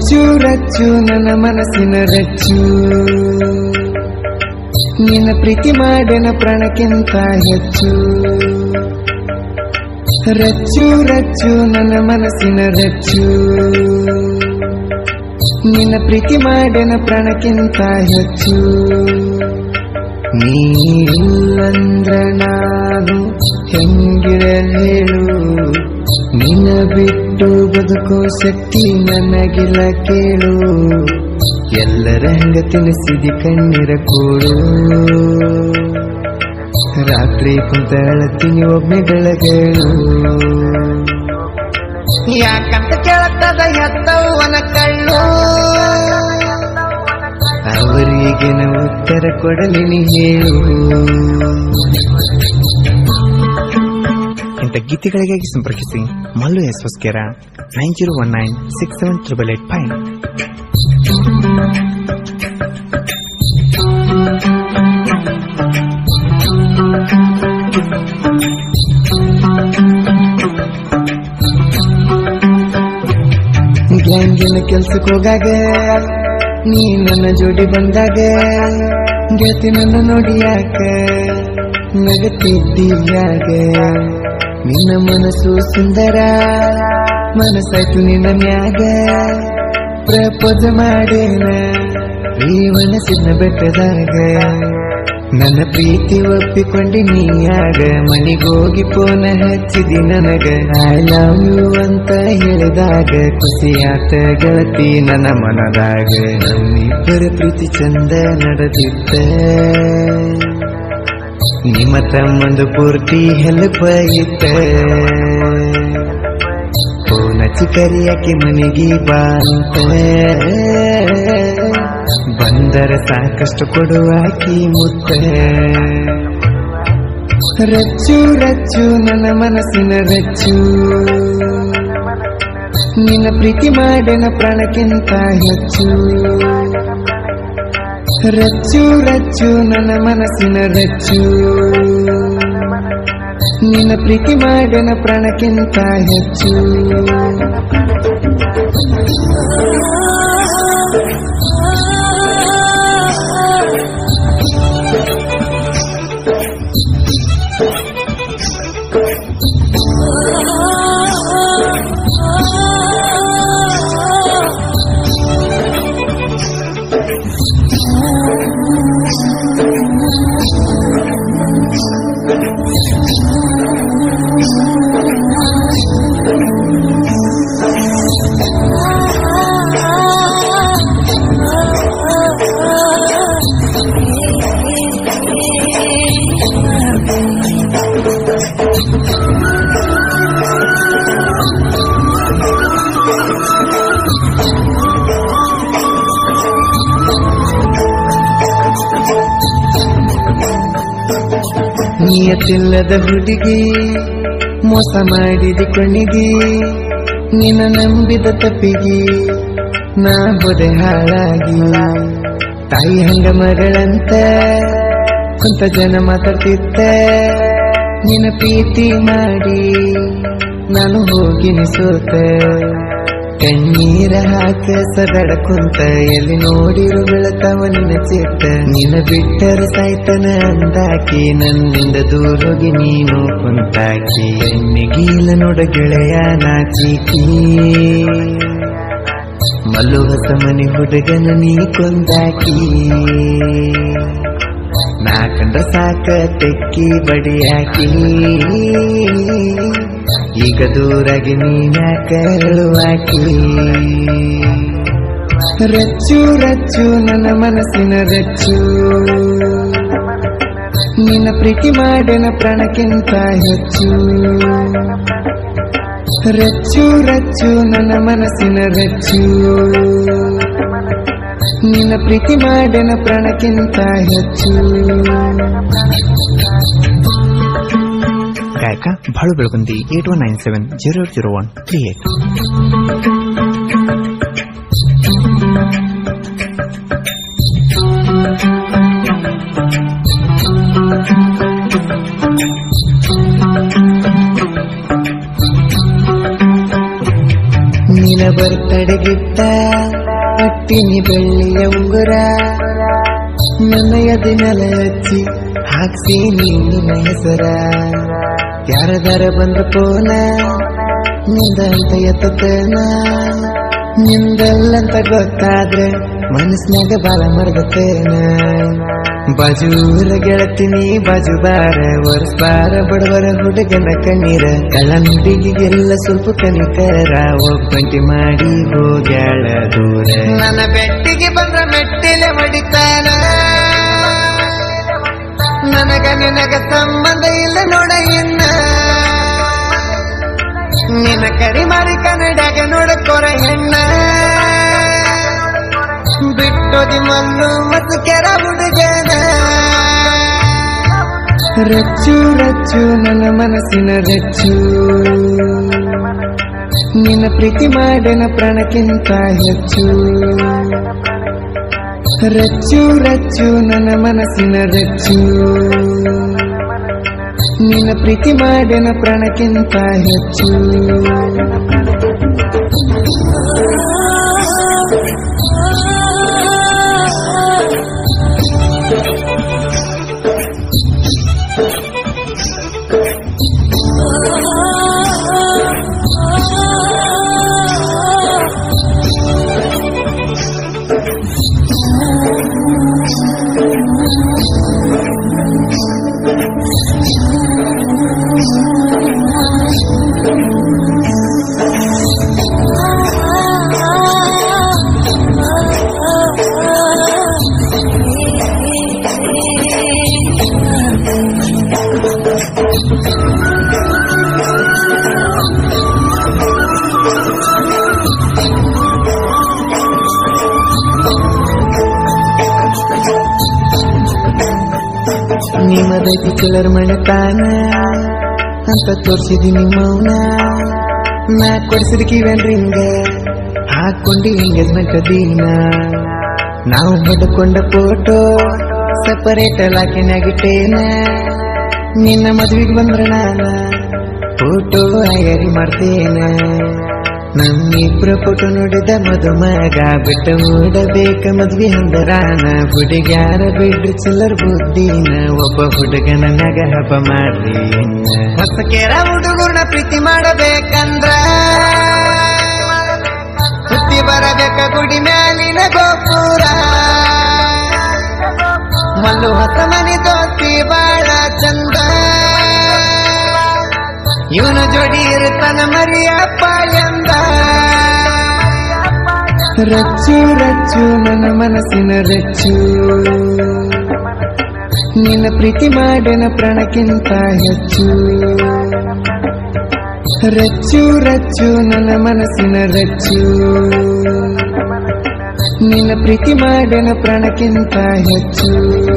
ರಚ್ಚು ರಚ್ಚು ನನ್ನ ಮನಸ್ಸಿನ ರಚ್ಚು ನಿನ್ನ ಪ್ರೀತಿ ಮಾಡಿನ ಪ್ರಾಣಕ್ಕಿಂತ ಹೆಚ್ಚು ರಚ್ಚು ರಚ್ಚು ನನ್ನ ಮನಸ್ಸಿನ ರಚ್ಚು ನಿನ್ನ ಪ್ರೀತಿ ಮಾಡಿನ ಪ್ರಾಣಕ್ಕಿಂತ ಹೆಚ್ಚು ನೀಲ್ಲಂದ್ರ ನಾನು ಹೆಂಗಿರಲ್ ಹೇಳು ನಿನ್ನ ಬಿಟ್ಟು ಬದುಕೋ ಶಕ್ತಿ ನನಗಿಲ್ಲ ಕೇಳು ಎಲ್ಲರ ಹಂಗ ತಿನಿಸಿದಿ ಕಣ್ಣೀರ ಕೂಡು ರಾತ್ರಿ ಕುಂತ ಅಳತೀನಿ ಒಮ್ಮೆ ಬೆಳಗೇಳು ಯಾಕಂತ ಕೇಳತ್ತದ ಎತ್ತವನ ಕಳ್ಳು ಅವರಿಗಿನ ಉತ್ತರ ಕೊಡಲಿ ನೀ ಹೇಳು ಇಂಥ ಗೀತೆಗಳಿಗಾಗಿ ಸಂಪರ್ಕಿಸಿ Mallu S Hoskera nine zero one nine six seven triple eight five ಗ್ಯಾಂಗಿನ ಕೆಲ್ಸಕ್ಕೆ ಹೋಗಾಗ ನೀ ನನ್ನ ಜೋಡಿ ಬಂದಾಗ ಗೆಳತಿ ನನ್ನ ನೋಡಿ ಯಾಕ ನಗತಿದ್ದೀಯಾಗ ನಿನ್ನ ಮನಸ್ಸು ಸುಂದರ ಮನಸ್ಸಾಯ್ತು ನಿನ್ನ ಮ್ಯಾಗ ಪ್ರಪೋಜ ಮಾಡೇನ ಈ ಮನಸ್ಸಿನ ಬೆಟ್ಟದಾಗ ನನ್ನ ಪ್ರೀತಿ ಒಪ್ಪಿಕೊಂಡಿ ನೀಯಾಗ ಮನಿಗೋಗಿ ಫೋನ ಹಚ್ಚಿದಿ ನನಗ ಐ ಲವ್ ಯು ಅಂತ ಹೇಳಿದಾಗ ಖುಷಿಯಾತ ಗೆಳತಿ ನನ್ನ ಮನದಾಗ ನಮ್ಮಿಬ್ಬರ ಪ್ರೀತಿ ಚಂದ ನಡೆದಿದ್ದ ನಿಮ್ಮ ತಮ್ಮಂದು ಪೂರ್ತಿ ಹೆಲ್ಪ್ ಇತ್ತ ಫೋನ್ ಹಚ್ಚಿ ಕರಿಯಾಕೆ ಮನೆಗೆ ಬಾ ಅಂತ ಬಂದರ ಸಾಕಷ್ಟು ಕೊಡುವಾಕಿ ಮುತ್ತ ರಚ್ಚು ರಚ್ಚು ನನ್ನ ಮನಸ್ಸಿನ ರಚ್ಚು ನಿನ್ನ ಪ್ರೀತಿ ಮಾಡಿನ ಪ್ರಾಣಕ್ಕಿಂತ ಹೆಚ್ಚು ರಚ್ಚು ರಚ್ಚು ನನ್ನ ಮನಸ್ಸಿನ ರಚ್ಚು ನಿನ್ನ ಪ್ರೀತಿ ಮಾಡಿನ ಪ್ರಾಣಕ್ಕಿಂತ ಹೆಚ್ಚು ನಿಯತಿಲ್ಲದ ಹುಡುಗಿ ಮೋಸ ಮಾಡಿದ ಕೊಣಿಗಿ ನಿನ್ನ ನಂಬಿದ ತಪ್ಪಿಗಿ ನಾ ಹೋದೆ ಹಾಳಾಗಿ ತಾಯಿ ಹಂಗ ಮಗಳಂತ ಕುಂತ ಜನ ಮಾತಾಡ್ತಿತ್ತ ನಿನ್ನ ಪ್ರೀತಿ ಮಾಡಿ ನಾನು ಹೋಗಿನಿ ಸೋತ ಕಣ್ಣೀರ ಹಾಕ ಸದಡ ಕುಂತ ಎಲ್ಲಿ ನೋಡಿರು ಬೆಳತಾವ ನಿನ್ನ ಚಿತ್ತ ನಿನ್ನ ಬಿಟ್ಟರು ಸಾಯ್ತನ ಅಂದಾಕಿ ನನ್ನಿಂದ ದೂರೋಗಿ ನೀನು ಕುಂತಾಕಿ ಎಣ್ಣಿಗೀಲ ನೋಡ ಗೆಳೆಯ ನಾಚಿಕಿ ಮಲ್ಲು ಹೊಸ ಮನೆ ಹುಡುಗನ ನೀ ಕೊಂದಾಕಿ ನಾ ಕಂಡ್ರ ಸಾಕ ತೆಕ್ಕಿ ಬಡಿಯಾಕಿ ಈಗ ದೂರಾಗಿ ನೀನ್ಯಾಕ ಹೇಳುವಾಕಿ ರಚ್ಚು ರಚ್ಚು ನನ್ನ ಮನಸ್ಸಿನ ರಚ್ಚು ನಿನ್ನ ಪ್ರೀತಿ ಮಾಡಿನ ಪ್ರಾಣಕ್ಕಿಂತ ಹೆಚ್ಚು ರಚ್ಚು ರಚ್ಚು ನನ್ನ ಮನಸ್ಸಿನ ರಚ್ಚು ನಿನ್ನ ಪ್ರೀತಿ ಮಾಡಿನ ಪ್ರಾಣಕ್ಕಿಂತ ಹೆಚ್ಚು ಗಾಯಕ Balu Belagundi eight one nine seven zero zero one three eight ನಿನ ಬರ್ತಡೆಗಿತ್ತ ಅಟ್ಟಿನಿ ಬೆಳ್ಳಿಯ ಉಂಗುರ ನನ್ನ ಎದಿನಲ ಹಚ್ಚಿ ಹಾಕ್ಸಿ ನಿನ್ನ ಹೆಸರ ಯಾರದಾರ ಬಂದ್ರ ಪೋನ ನಿಂದ ಅಂತ ಎತ್ತನ ನಿಂದಲ್ಲಂತ ಗೊತ್ತಾದ್ರೆ ಮನಸ್ನಾಗ ಬಾಲ ಮರ್ಗತ್ತೇನ ಬಾಜೂರ ಗೆಳತಿನಿ ಬಾಜು ಬಾರ ಬಾರ ಬಡವರ ಹುಡುಗನ ಕಣ್ಣೀರ ಕಳ್ಳ ನುಡಿಗೆಲ್ಲ ಸ್ವಲ್ಪ ಕನಿಕರ ಒಬ್ಬಂಟಿ ಮಾಡಿ ಹೋಗ್ಯಾಳ ದೂರ ನನ್ನ ಬೆಟ್ಟಿಗೆ ಬಂದ್ರ ಮೆಟ್ಟಿಲೆ ಹೊಡಿತಾನ ನನಗ ನಿನಗ ಸಂಬಂಧ ಇಲ್ಲ ನೋಡ ಇನ್ನ ನಿನ್ನ ಕರಿ ಮಾರಿ ಕನ್ನಡಾಗ ನೋಡಕೋರ ಹೆಣ್ಣ ಬಿಟ್ಟೋದಿ ಮಲ್ಲು ಮತ್ತು ಕೆರ ಹುಡುಗನ ರಚ್ಚು ರಚ್ಚು ನನ್ನ ಮನಸ್ಸಿನ ರಚ್ಚು ನಿನ್ನ ಪ್ರೀತಿ ಮಾಡಿನ ಪ್ರಾಣಕ್ಕಿಂತ ಹೆಚ್ಚು ರಚ್ಚು ರಚ್ಚು ನನ್ನ ಮನಸ್ಸಿನ ರಚ್ಚು ನಿನ್ನ ಪ್ರೀತಿ ಮಾಡಿನ ಪ್ರಾಣಕ್ಕಿಂತ ಹೆಚ್ಚು ನಿಮ್ಮದೈತಿ ಚಿಲ್ಲರ್ ಮಣತಾನ ಅಂತ ತೋರ್ಸಿದೀನಿ ಮೌನ ನಾ ಕೊಡ್ಸಿದ ಕಿವನ್ ರಿಂಗ ಹಾಕೊಂಡಿ ಎಂಗೇಜ್ಮೆಂಟ್ ದೀನ ನಾವು ಹೊಡ್ಕೊಂಡ ಫೋಟೋ ಸಪರೇಟ್ ಲಾಕಿನಾಗಿಟ್ಟೇನ ನಿನ್ನ ಮದ್ವಿಗೆ ಬಂದ್ರ ನಾನ ಫೋಟೋ ಅಯ್ಯರಿ ಮಾಡ್ತೇನ ನಮ್ಮಿಬ್ರ ಫೋಟೋ ನೋಡಿದ ಮದುಮಗ ಬಿಟ್ಟ ಓಡಬೇಕ ಮದ್ವಿ ಹಂದರಾನ ಹುಡುಗ್ಯಾರ ಬಿಡ್ರಿ ಚಿಲ್ಲರ್ ಬುದ್ಧಿನ ಒಬ್ಬ ಹುಡುಗನ ನಗ ಹಬ್ಬ ಮಾಡ್ರಿ ಹೊಸಕೇರ ಹುಡುಗರ್ನ ಪ್ರೀತಿ ಮಾಡಬೇಕಂದ್ರ ಹುಟ್ಟಿ ಬರಬೇಕ ಗುಡಿ ಮ್ಯಾಲಿನ ಗೋಪುರ ಮಲ್ಲು ಹೊಸ ಮನೆ ದೋಸ್ತಿ ಬಾಳ ಚಂದ ಇವನು ಜೋಡಿ ಇರುತ್ತಾನ ಮರಿಯಪ್ಪ ಎಂದ ರಚ್ಚು ರಚ್ಚು ನನ್ನ ಮನಸ್ಸಿನ ರಚ್ಚು ನಿನ್ನ ಪ್ರೀತಿ ಮಾಡಿನ ಪ್ರಾಣಕ್ಕಿಂತ ಹೆಚ್ಚು ರಚ್ಚು ರಚ್ಚು ನನ್ನ ಮನಸ್ಸಿನ ರಚ್ಚು ನಿನ್ನ ಪ್ರೀತಿ ಮಾಡಿನ ಪ್ರಾಣಕ್ಕಿಂತ ಹೆಚ್ಚು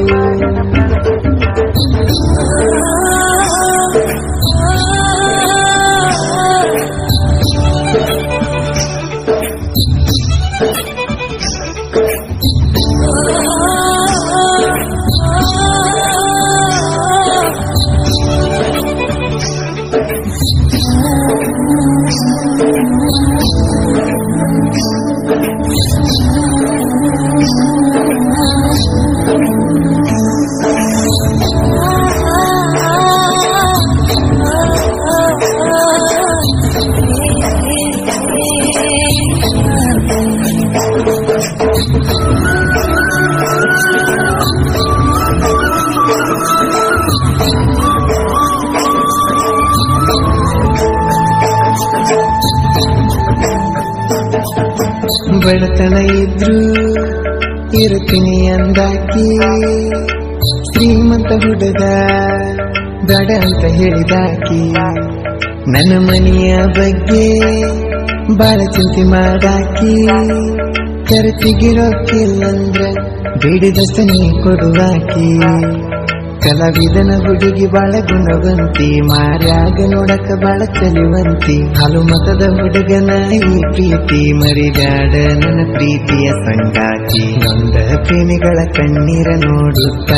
ಬಡತನ ಇದ್ರು ಇರುತ್ತೀನಿ ಅಂದಾಕಿ ಶ್ರೀಮಂತ ಹುಡುಗ ದಡ ಅಂತ ಹೇಳಿದಾಕಿ ನನ್ನ ಮನೆಯ ಬಗ್ಗೆ ಬಾಳ ಚಿಂತೆ ಮಾಡಾಕಿ ಖರ್ಚಿಗಿರೋಕ್ಕಿಲ್ಲಂದ್ರ ಬೇಡಿದಷ್ಟು ನೀ ಕೊಡುವಾಕಿ ಕಲಾವಿದನ ಹುಡುಗಿ ಬಾಳ ಗುಣವಂತಿ ಮಾರ್ಯಾಗ ನೋಡಕ ಬಾಳ ಚಲಿವಂತಿ ಹಾಲು ಮತದ ಹುಡುಗನ ಈ ಪ್ರೀತಿ ಮರಿಬ್ಯಾಡ ನನ್ನ ಪ್ರೀತಿಯ ಸಂಗಾತಿ ನೊಂದ ಪ್ರೇಮಿಗಳ ಕಣ್ಣೀರ ನೋಡುತ್ತಾ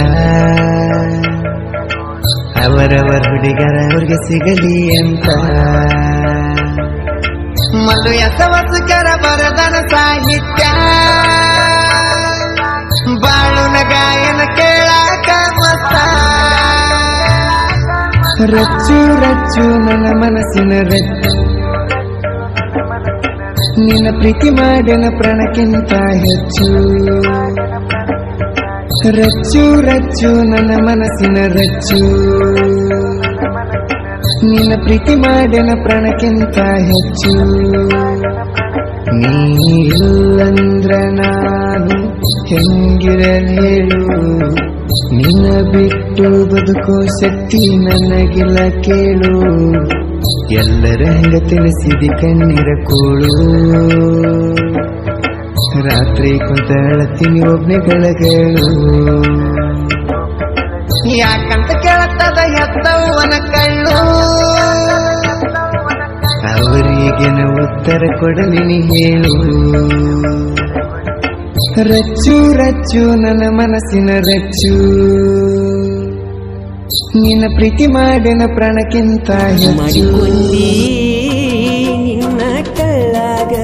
ಅವರವರ ಹುಡುಗರ ಅವ್ರಿಗೆ ಸಿಗಲಿ ಅಂತ ಮಲ್ಲು ಎಸವಸ್ಕರ ಬರದನ ಸಾಹಿತ್ಯ ಬಾಳುನ ಗಾಯನ ಕೇಳಾಕ ಮಸ್ತ ರಚ್ಚು ರಚ್ಚು ನನ್ನ ಮನಸ್ಸಿನ ರಚ್ಚು ನಿನ್ನ ಪ್ರೀತಿ ಮಾಡಿನ ಪ್ರಾಣಕ್ಕಿಂತ ಹೆಚ್ಚು ರಚ್ಚು ರಚ್ಚು ನನ್ನ ಮನಸ್ಸಿನ ರಚ್ಚು ನಿನ್ನ ಪ್ರೀತಿ ಮಾಡಿನ ಪ್ರಾಣಕ್ಕಿಂತ ಹೆಚ್ಚು ನೀ ಇಲ್ಲಂದ್ರ ನಾನು ಹೆಂಗಿರಲ್ ಹೇಳು ನಿನ್ನ ಬಿಟ್ಟು ಬದುಕೋ ಶಕ್ತಿ ನನಗಿಲ್ಲ ಕೇಳು ಎಲ್ಲರ ಹಂಗ ತಿಳಿಸಿದಿ ಕಣ್ಣೀರ ಕೋಳು ರಾತ್ರಿ ಕುಂತ ಅಳತೀನಿ ಒಬ್ನೇ ಗಳಗಳು ಯಾಕಂತ ಕೇಳತ್ತದ ಎತ್ತವನ ಕಳ್ಳು ಅವರಿಗೆನ ಉತ್ತರ ಕೊಡಲಿ ನೀ ಹೇಳು ರಚ್ಚು ರಚ್ಚು ನನ್ನ ಮನಸ್ಸಿನ ರಚ್ಚು ನಿನ್ನ ಪ್ರೀತಿ ಮಾಡಿನ ಪ್ರಾಣಕ್ಕಿಂತ ಹೆಚ್ಚು ಮಾಡಿಕೊಂಡಿ ನಿನ್ನ ಕಳ್ಳಾಗ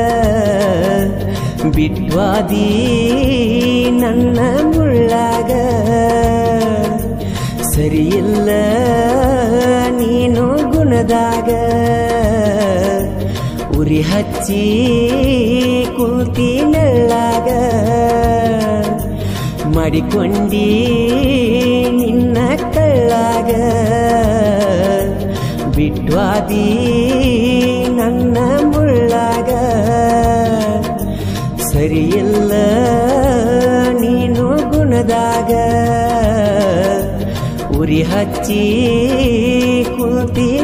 ಬಿಟ್ವಾದಿ ನನ್ನ ಮುಳ್ಳಾಗ ಸರಿಯಿಲ್ಲ ನೀನು ಗುಣದಾಗ ಉರಿ ಹಚ್ಚಿ ಕುಂತಿ ನೆಳ್ಳಾಗ ಮಾಡಿಕೊಂಡಿ ನಿನ್ನ ಕಳ್ಳಾಗ ಬಿಟ್ವಾದಿ ನನ್ನ ಮುಳ್ಳಾಗ ಸರಿಯಿಲ್ಲ ನೀನು ಗುಣದಾಗ ಉರಿ ಹಚ್ಚಿ ಕುಂತಿ